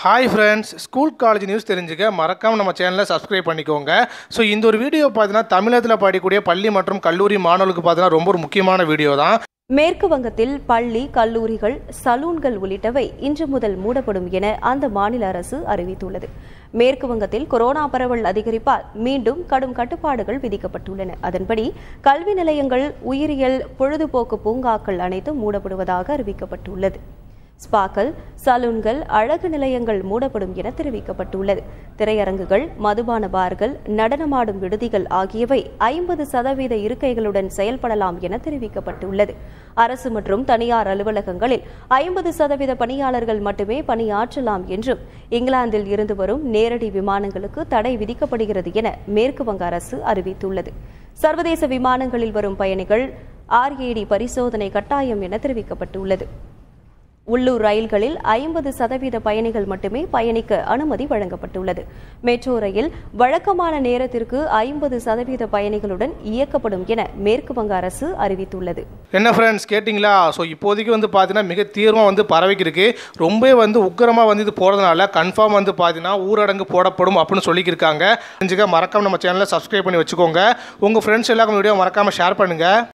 hi friends school college news தெரிஞ்சுக்க மறக்காமல் நம்ம சேனலை சப்ஸ்கிரைப் பண்ணிக்கோங்க ஸோ இந்த ஒரு வீடியோ பார்த்தீங்கன்னா தமிழகத்தில் படிக்கக்கூடிய பள்ளி மற்றும் கல்லூரி மாணவர்களுக்கு பார்த்தீங்கன்னா ரொம்ப ஒரு முக்கியமான வீடியோ தான் மேற்கு வங்கத்தில் பள்ளி கல்லூரிகள் சலூன்கள் உள்ளிட்டவை இன்று முதல் மூடப்படும் என அந்த மாநில அரசு அறிவித்துள்ளது மேற்கு வங்கத்தில் கொரோனா பரவல் அதிகரிப்பால் மீண்டும் கடும் கட்டுப்பாடுகள் விதிக்கப்பட்டுள்ளன அதன்படி கல்வி நிலையங்கள் உயிரியல் பொழுதுபோக்கு பூங்காக்கள் அனைத்தும் மூடப்படுவதாக அறிவிக்கப்பட்டுள்ளது ஸ்பாக்கள் சலூன்கள் அழகு நிலையங்கள் மூடப்படும் என தெரிவிக்கப்பட்டுள்ளது திரையரங்குகள் மதுபான பார்கள் நடனமாடும் விடுதிகள் ஆகியவை ஐம்பது சதவீத இருக்கைகளுடன் செயல்படலாம் என தெரிவிக்கப்பட்டுள்ளது அரசு மற்றும் தனியார் அலுவலகங்களில் ஐம்பது சதவீத பணியாளர்கள் மட்டுமே பணியாற்றலாம் என்றும் இங்கிலாந்தில் இருந்து வரும் நேரடி விமானங்களுக்கு தடை விதிக்கப்படுகிறது என மேற்கு வங்க அரசு அறிவித்துள்ளது சர்வதேச விமானங்களில் வரும் பயணிகள் ஆர்ஏடி பரிசோதனை கட்டாயம் என தெரிவிக்கப்பட்டுள்ளது உள்ளூர் ரயில்களில் ஐம்பது சதவீத பயணிகள் மட்டுமே பயணிக்க அனுமதி வழங்கப்பட்டுள்ளது மெட்ரோ ரயில் வழக்கமான நேரத்திற்கு ஐம்பது சதவீத பயணிகளுடன் இயக்கப்படும் என மேற்கு வங்க அரசு அறிவித்துள்ளது என்ன ஃப்ரெண்ட்ஸ் கேட்டிங்களா ஸோ இப்போதைக்கு வந்து பார்த்தீங்கன்னா மிக தீவிரமாக வந்து பரவிக்கிருக்கு ரொம்ப வந்து உக்கிரமாக வந்து இது போகிறதுனால கன்ஃபார்ம் வந்து பார்த்தீங்கன்னா ஊரடங்கு போடப்படும் அப்படின்னு சொல்லிக்கிருக்காங்க தெரிஞ்சுக்க மறக்காம நம்ம சேனலை சப்ஸ்கிரைப் பண்ணி வச்சுக்கோங்க உங்கள் ஃப்ரெண்ட்ஸ் எல்லாருக்கும் வீடியோ மறக்காமல் ஷேர் பண்ணுங்கள்